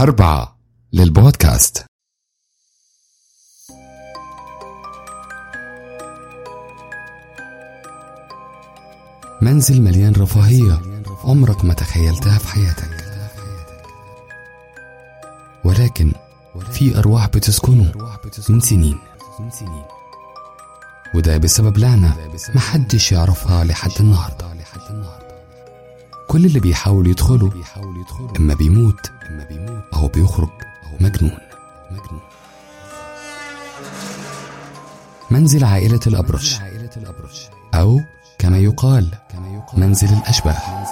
أربعة للبودكاست منزل مليان رفاهية عمرك ما تخيلتها في حياتك ولكن في أرواح بتسكنه من سنين وده بسبب لعنة محدش يعرفها لحد النهاردة كل اللي بيحاول يدخله إما بيموت أو بيخرج مجنون منزل عائلة الأبرش أو كما يقال منزل الأشباح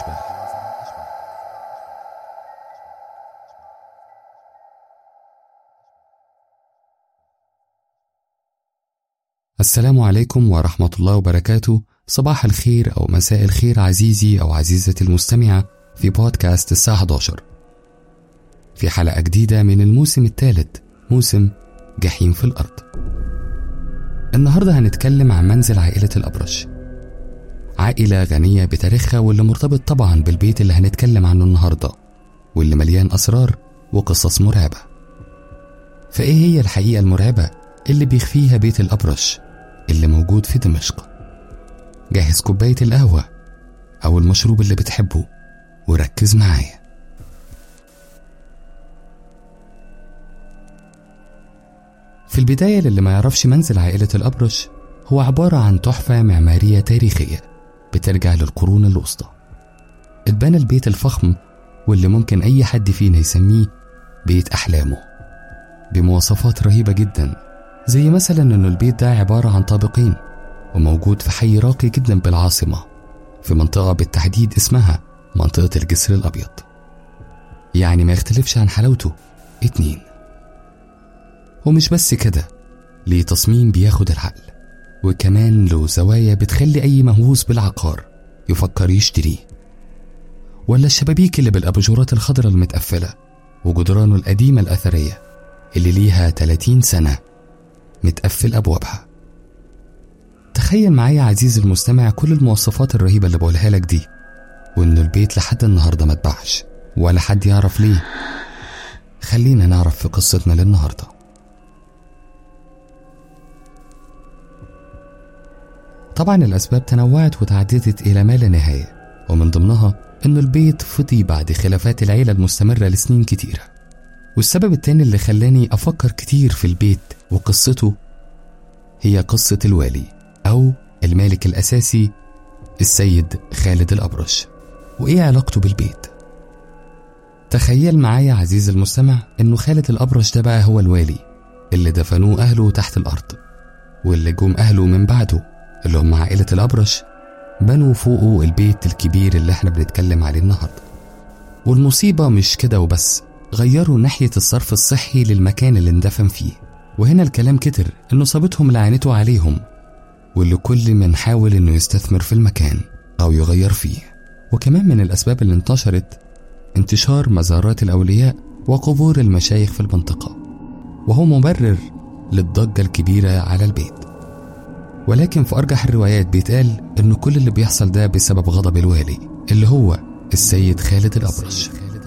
السلام عليكم ورحمة الله وبركاته صباح الخير أو مساء الخير عزيزي أو عزيزتي المستمعة في بودكاست الساعة 11 في حلقة جديدة من الموسم الثالث موسم جحيم في الأرض النهاردة هنتكلم عن منزل عائلة الأبرش عائلة غنية بتاريخها واللي مرتبط طبعا بالبيت اللي هنتكلم عنه النهاردة واللي مليان أسرار وقصص مرعبة فإيه هي الحقيقة المرعبة اللي بيخفيها بيت الأبرش اللي موجود في دمشق جهز كوباية القهوة أو المشروب اللي بتحبه وركز معايا في البداية للي ما يعرفش منزل عائلة الأبرش هو عبارة عن تحفة معمارية تاريخية بترجع للقرون الوسطى اتبنى البيت الفخم واللي ممكن أي حد فينا يسميه بيت أحلامه بمواصفات رهيبة جدا زي مثلا إنه البيت ده عبارة عن طابقين وموجود في حي راقي جدا بالعاصمة في منطقة بالتحديد اسمها منطقة الجسر الأبيض يعني ما يختلفش عن حلاوته اتنين ومش بس كده ليه تصميم بياخد العقل وكمان له زوايا بتخلي أي مهووس بالعقار يفكر يشتريه ولا الشبابيك اللي بالأباجورات الخضراء المتقفلة وجدرانه القديمة الأثرية اللي ليها 30 سنة متقفل أبوابها تخيل معايا عزيزي المستمع كل المواصفات الرهيبة اللي بقولها لك دي وإن البيت لحد النهاردة ما اتباعش ولا حد يعرف ليه خلينا نعرف في قصتنا للنهارده طبعا الأسباب تنوعت وتعددت إلى ما لا نهاية ومن ضمنها إن البيت فضي بعد خلافات العيلة المستمرة لسنين كتيرة والسبب التاني اللي خلاني أفكر كتير في البيت وقصته هي قصة الوالي أو المالك الأساسي السيد خالد الأبرش وإيه علاقته بالبيت تخيل معايا عزيزي المستمع إنه خالد الأبرش ده بقى هو الوالي اللي دفنوه أهله تحت الأرض واللي جم أهله من بعده اللي هم عائلة الأبرش بنوا فوقه البيت الكبير اللي احنا بنتكلم عليه النهاردة والمصيبة مش كده وبس غيروا ناحية الصرف الصحي للمكان اللي اندفن فيه وهنا الكلام كتر انه صابتهم لعنته عليهم واللي كل من حاول انه يستثمر في المكان او يغير فيه وكمان من الاسباب اللي انتشرت انتشار مزارات الاولياء وقبور المشايخ في المنطقة وهو مبرر للضجة الكبيرة على البيت ولكن في أرجح الروايات بيتقال إن كل اللي بيحصل ده بسبب غضب الوالي اللي هو السيد خالد الأبرش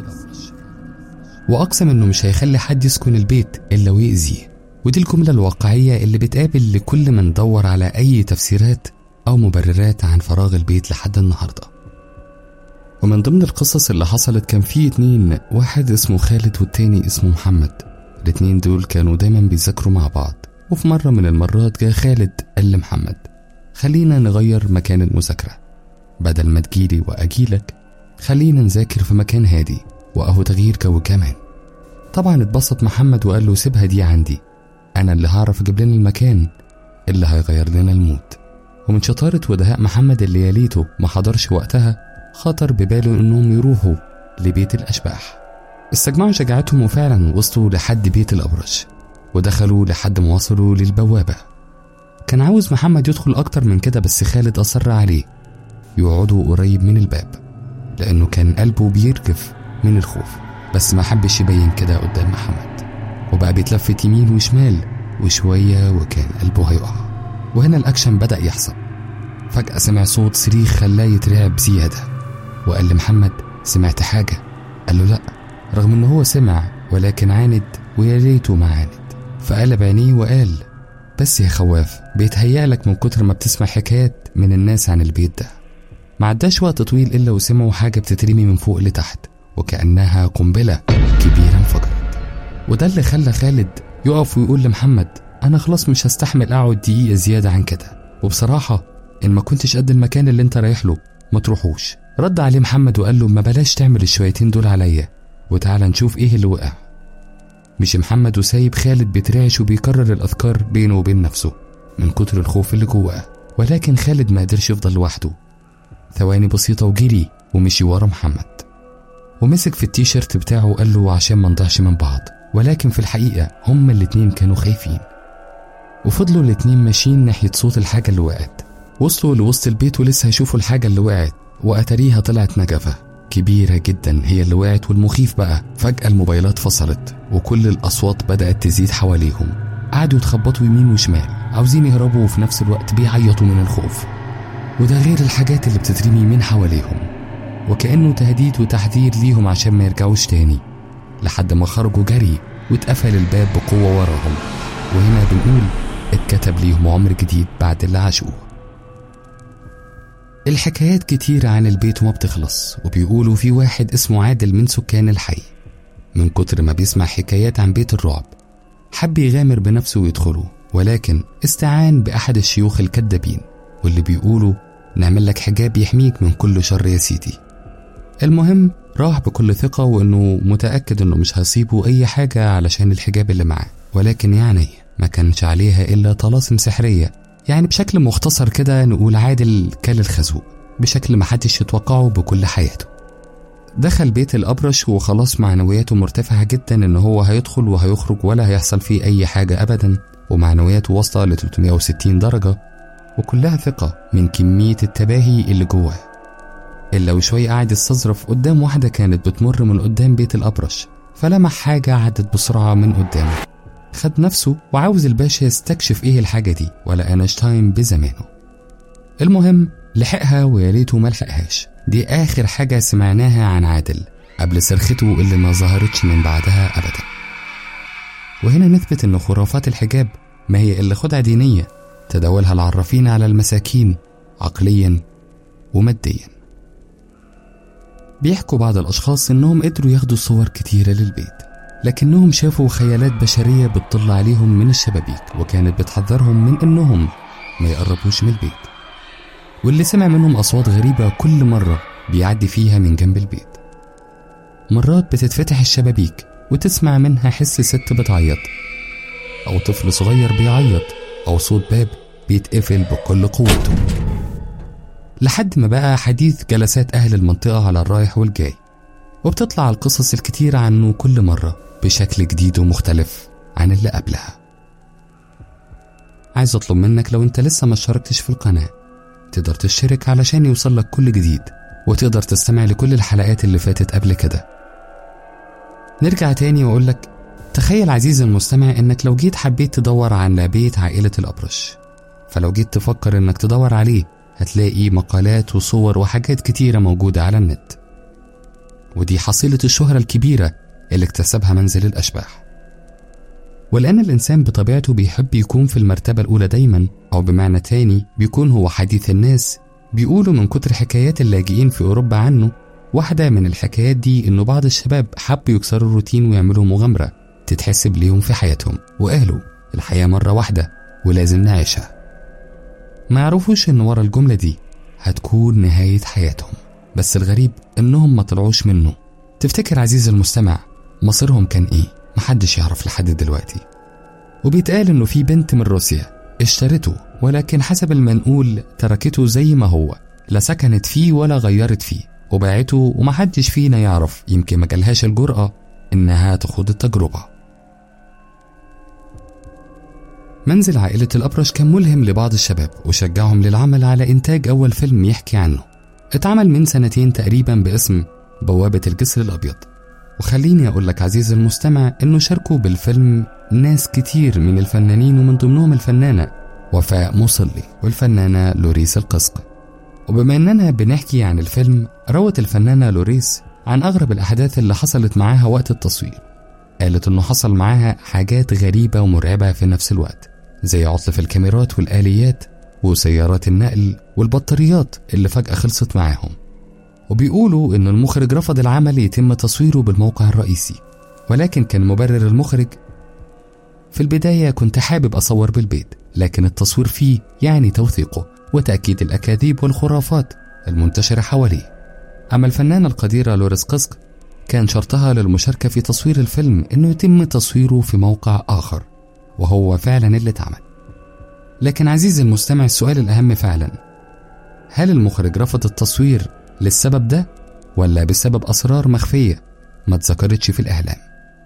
وأقسم إنه مش هيخلي حد يسكن البيت إلا ويأذيه ودي الجملة الواقعية اللي بتقابل لكل من دور على أي تفسيرات أو مبررات عن فراغ البيت لحد النهاردة ومن ضمن القصص اللي حصلت كان في اتنين واحد اسمه خالد والتاني اسمه محمد الاتنين دول كانوا دايما بيذاكروا مع بعض وفي مرة من المرات جاء خالد قال لمحمد خلينا نغير مكان المذاكرة بدل ما تجيلي وأجيلك خلينا نذاكر في مكان هادي وأهو تغيير جو كمان طبعا اتبسط محمد وقال له سيبها دي عندي أنا اللي هعرف أجيب لنا المكان اللي هيغير لنا المود ومن شطارة ودهاء محمد اللي يا ليته ما حضرش وقتها خطر بباله إنهم يروحوا لبيت الأشباح استجمعوا شجاعتهم وفعلا وصلوا لحد بيت الأبرش ودخلوا لحد ما وصلوا للبوابة كان عاوز محمد يدخل أكتر من كده بس خالد أصر عليه يقعدوا قريب من الباب لأنه كان قلبه بيرجف من الخوف بس ما حبش يبين كده قدام محمد وبقى بيتلفت يمين وشمال وشوية وكان قلبه هيقع وهنا الأكشن بدأ يحصل فجأة سمع صوت صريخ خلاه يترعب زيادة وقال لمحمد سمعت حاجة قال له لأ رغم إن هو سمع ولكن عاند ويا ريته ما عاند فقلب عينيه وقال بس يا خواف بيتهيألك من كتر ما بتسمع حكايات من الناس عن البيت ده ما عداش وقت طويل إلا وسمعوا حاجة بتترمي من فوق لتحت وكأنها قنبلة كبيرة انفجرت وده اللي خلى خالد يقف ويقول لمحمد أنا خلاص مش هستحمل أقعد دقيقة زيادة عن كده وبصراحة إن ما كنتش قد المكان اللي أنت رايح له ما تروحوش رد عليه محمد وقال له ما بلاش تعمل الشويتين دول عليا وتعالى نشوف إيه اللي وقع مش محمد وسايب خالد بيترعش وبيكرر الأذكار بينه وبين نفسه من كتر الخوف اللي جواه ولكن خالد ما قدرش يفضل لوحده ثواني بسيطة وجري ومشي ورا محمد ومسك في التيشيرت بتاعه وقال له عشان ما نضيعش من بعض ولكن في الحقيقة هما الاتنين كانوا خايفين وفضلوا الاتنين ماشيين ناحية صوت الحاجة اللي وقعت وصلوا لوسط البيت ولسه هيشوفوا الحاجة اللي وقعت وأتاريها طلعت نجفة كبيرة جدا هي اللي وقعت والمخيف بقى فجأة الموبايلات فصلت وكل الأصوات بدأت تزيد حواليهم قعدوا يتخبطوا يمين وشمال عاوزين يهربوا وفي نفس الوقت بيعيطوا من الخوف وده غير الحاجات اللي بتترمي من حواليهم وكأنه تهديد وتحذير ليهم عشان ما يرجعوش تاني لحد ما خرجوا جري واتقفل الباب بقوة وراهم وهنا بنقول اتكتب ليهم عمر جديد بعد اللي عاشوه الحكايات كتيرة عن البيت وما بتخلص وبيقولوا في واحد اسمه عادل من سكان الحي من كتر ما بيسمع حكايات عن بيت الرعب حب يغامر بنفسه ويدخله ولكن استعان بأحد الشيوخ الكذابين واللي بيقولوا نعمل لك حجاب يحميك من كل شر يا سيدي المهم راح بكل ثقة وإنه متأكد إنه مش هيصيبه أي حاجة علشان الحجاب اللي معاه ولكن يعني ما كانش عليها إلا طلاسم سحرية يعني بشكل مختصر كده نقول عادل كل الخازوق بشكل محدش يتوقعه بكل حياته دخل بيت الأبرش وخلاص معنوياته مرتفعة جدا إن هو هيدخل وهيخرج ولا هيحصل فيه أي حاجة أبدا ومعنوياته واصلة ل 360 درجة وكلها ثقة من كمية التباهي اللي جواه إلا وشوية قعد يستظرف قدام واحدة كانت بتمر من قدام بيت الأبرش فلمح حاجة عدت بسرعة من قدامه خد نفسه وعاوز الباشا يستكشف ايه الحاجة دي ولا اينشتاين بزمانه المهم لحقها ويا ريته ما لحقهاش دي آخر حاجة سمعناها عن عادل قبل صرخته اللي ما ظهرتش من بعدها أبدا وهنا نثبت إن خرافات الحجاب ما هي إلا خدعة دينية تداولها العرافين على المساكين عقليا وماديا بيحكوا بعض الأشخاص إنهم قدروا ياخدوا صور كتيرة للبيت لكنهم شافوا خيالات بشرية بتطل عليهم من الشبابيك وكانت بتحذرهم من إنهم ما يقربوش من البيت واللي سمع منهم أصوات غريبة كل مرة بيعدي فيها من جنب البيت مرات بتتفتح الشبابيك وتسمع منها حس ست بتعيط أو طفل صغير بيعيط أو صوت باب بيتقفل بكل قوته لحد ما بقى حديث جلسات أهل المنطقة على الرايح والجاي وبتطلع القصص الكتيرة عنه كل مرة بشكل جديد ومختلف عن اللي قبلها عايز أطلب منك لو أنت لسه ما اشتركتش في القناة تقدر تشترك علشان يوصل لك كل جديد وتقدر تستمع لكل الحلقات اللي فاتت قبل كده نرجع تاني وأقول لك تخيل عزيزي المستمع إنك لو جيت حبيت تدور عن بيت عائلة الأبرش فلو جيت تفكر إنك تدور عليه هتلاقي مقالات وصور وحاجات كتيرة موجودة على النت ودي حصيلة الشهرة الكبيرة اللي اكتسبها منزل الأشباح ولأن الإنسان بطبيعته بيحب يكون في المرتبة الأولى دايما أو بمعنى تاني بيكون هو حديث الناس بيقولوا من كتر حكايات اللاجئين في أوروبا عنه واحدة من الحكايات دي إنه بعض الشباب حبوا يكسروا الروتين ويعملوا مغامرة تتحسب ليهم في حياتهم وقالوا الحياة مرة واحدة ولازم نعيشها ما يعرفوش إن ورا الجملة دي هتكون نهاية حياتهم بس الغريب إنهم ما طلعوش منه تفتكر عزيزي المستمع مصيرهم كان إيه؟ محدش يعرف لحد دلوقتي وبيتقال إنه في بنت من روسيا اشترته ولكن حسب المنقول تركته زي ما هو لا سكنت فيه ولا غيرت فيه وباعته ومحدش فينا يعرف يمكن ما جالهاش الجرأة إنها تخوض التجربة منزل عائلة الأبرش كان ملهم لبعض الشباب وشجعهم للعمل على إنتاج أول فيلم يحكي عنه اتعمل من سنتين تقريبا باسم بوابة الجسر الأبيض وخليني أقول لك عزيزي المستمع إنه شاركوا بالفيلم ناس كتير من الفنانين ومن ضمنهم الفنانة وفاء مصلي والفنانة لوريس القسق وبما إننا بنحكي عن الفيلم روت الفنانة لوريس عن أغرب الأحداث اللي حصلت معاها وقت التصوير قالت إنه حصل معاها حاجات غريبة ومرعبة في نفس الوقت زي عطل في الكاميرات والآليات وسيارات النقل والبطاريات اللي فجأة خلصت معاهم وبيقولوا إن المخرج رفض العمل يتم تصويره بالموقع الرئيسي ولكن كان مبرر المخرج في البداية كنت حابب أصور بالبيت لكن التصوير فيه يعني توثيقه وتأكيد الأكاذيب والخرافات المنتشرة حواليه أما الفنانة القديرة لوريس قسق كان شرطها للمشاركة في تصوير الفيلم إنه يتم تصويره في موقع آخر وهو فعلا اللي اتعمل لكن عزيزي المستمع السؤال الأهم فعلا هل المخرج رفض التصوير للسبب ده ولا بسبب أسرار مخفية ما اتذكرتش في الإعلام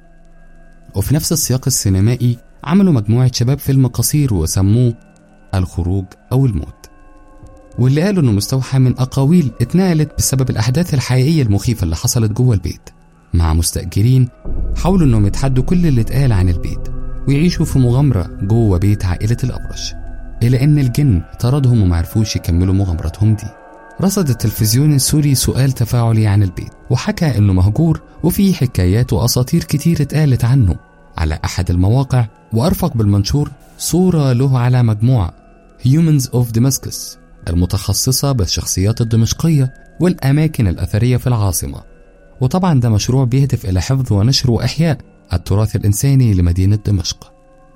وفي نفس السياق السينمائي عملوا مجموعة شباب فيلم قصير وسموه الخروج أو الموت واللي قالوا انه مستوحى من اقاويل اتنقلت بسبب الاحداث الحقيقيه المخيفه اللي حصلت جوه البيت مع مستاجرين حاولوا انهم يتحدوا كل اللي اتقال عن البيت ويعيشوا في مغامره جوه بيت عائله الابرش الى ان الجن طردهم ومعرفوش يكملوا مغامرتهم دي رصد التلفزيون السوري سؤال تفاعلي عن البيت وحكى انه مهجور وفيه حكايات واساطير كتير اتقالت عنه على احد المواقع وارفق بالمنشور صوره له على مجموعه Humans of Damascus المتخصصة بالشخصيات الدمشقية والأماكن الأثرية في العاصمة وطبعا ده مشروع بيهدف إلى حفظ ونشر وإحياء التراث الإنساني لمدينة دمشق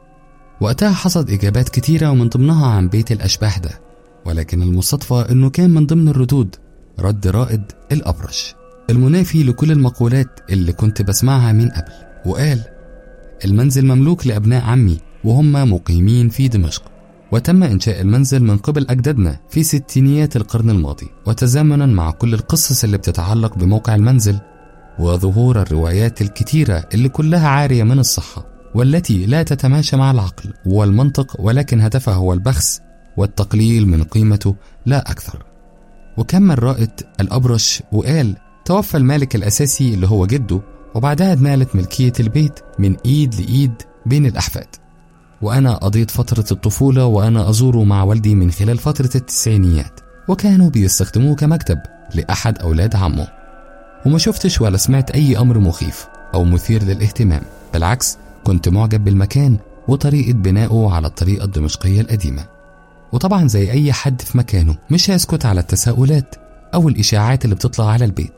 وقتها حصلت إجابات كتيرة ومن ضمنها عن بيت الأشباح ده ولكن المصادفة إنه كان من ضمن الردود رد رائد الأبرش المنافي لكل المقولات اللي كنت بسمعها من قبل وقال المنزل مملوك لأبناء عمي وهم مقيمين في دمشق وتم إنشاء المنزل من قبل أجدادنا في ستينيات القرن الماضي وتزامنا مع كل القصص اللي بتتعلق بموقع المنزل وظهور الروايات الكتيرة اللي كلها عارية من الصحة والتي لا تتماشى مع العقل والمنطق ولكن هدفها هو البخس والتقليل من قيمته لا أكثر وكمل رائد الأبرش وقال توفى المالك الأساسي اللي هو جده وبعدها اتنقلت ملكية البيت من إيد لإيد بين الأحفاد وأنا قضيت فترة الطفولة وأنا أزوره مع والدي من خلال فترة التسعينيات وكانوا بيستخدموه كمكتب لأحد أولاد عمه وما شفتش ولا سمعت أي أمر مخيف أو مثير للاهتمام بالعكس كنت معجب بالمكان وطريقة بنائه على الطريقة الدمشقية القديمة وطبعا زي أي حد في مكانه مش هيسكت على التساؤلات أو الإشاعات اللي بتطلع على البيت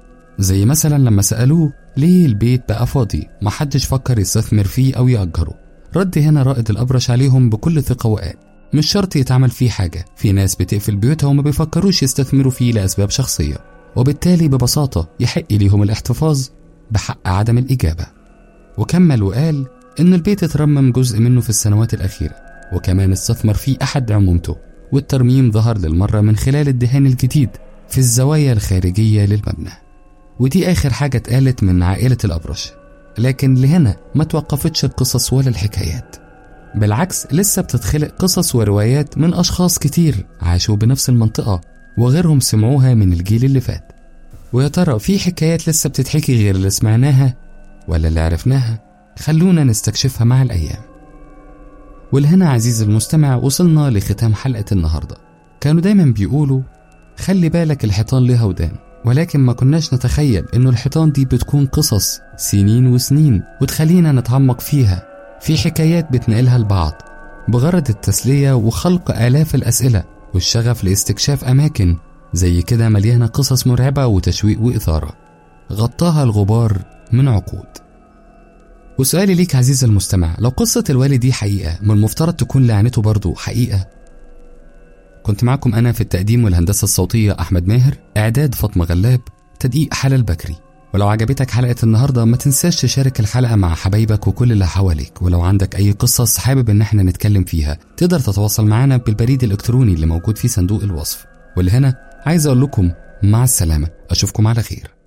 زي مثلا لما سألوه ليه البيت بقى فاضي محدش فكر يستثمر فيه أو يأجره رد هنا رائد الأبرش عليهم بكل ثقة وقال مش شرط يتعمل فيه حاجة في ناس بتقفل بيوتها وما بيفكروش يستثمروا فيه لأسباب شخصية وبالتالي ببساطة يحق ليهم الاحتفاظ بحق عدم الإجابة وكمل وقال إن البيت اترمم جزء منه في السنوات الأخيرة وكمان استثمر فيه أحد عمومته والترميم ظهر للمرة من خلال الدهان الجديد في الزوايا الخارجية للمبنى ودي آخر حاجة اتقالت من عائلة الأبرش لكن لهنا ما توقفتش القصص ولا الحكايات بالعكس لسه بتتخلق قصص وروايات من أشخاص كتير عاشوا بنفس المنطقة وغيرهم سمعوها من الجيل اللي فات ويا ترى في حكايات لسه بتتحكي غير اللي سمعناها ولا اللي عرفناها خلونا نستكشفها مع الأيام ولهنا عزيزي المستمع وصلنا لختام حلقة النهاردة كانوا دايما بيقولوا خلي بالك الحيطان ليها ودان ولكن ما كناش نتخيل انه الحيطان دي بتكون قصص سنين وسنين وتخلينا نتعمق فيها في حكايات بتنقلها لبعض بغرض التسلية وخلق آلاف الأسئلة والشغف لاستكشاف أماكن زي كده مليانة قصص مرعبة وتشويق وإثارة غطاها الغبار من عقود وسؤالي ليك عزيزي المستمع لو قصة الوالي دي حقيقة من المفترض تكون لعنته برضو حقيقة كنت معكم أنا في التقديم والهندسة الصوتية أحمد ماهر إعداد فاطمة غلاب تدقيق حلا البكري ولو عجبتك حلقة النهاردة ما تنساش تشارك الحلقة مع حبايبك وكل اللي حواليك ولو عندك أي قصص حابب إن احنا نتكلم فيها تقدر تتواصل معنا بالبريد الإلكتروني اللي موجود في صندوق الوصف واللي هنا عايز أقول لكم مع السلامة أشوفكم على خير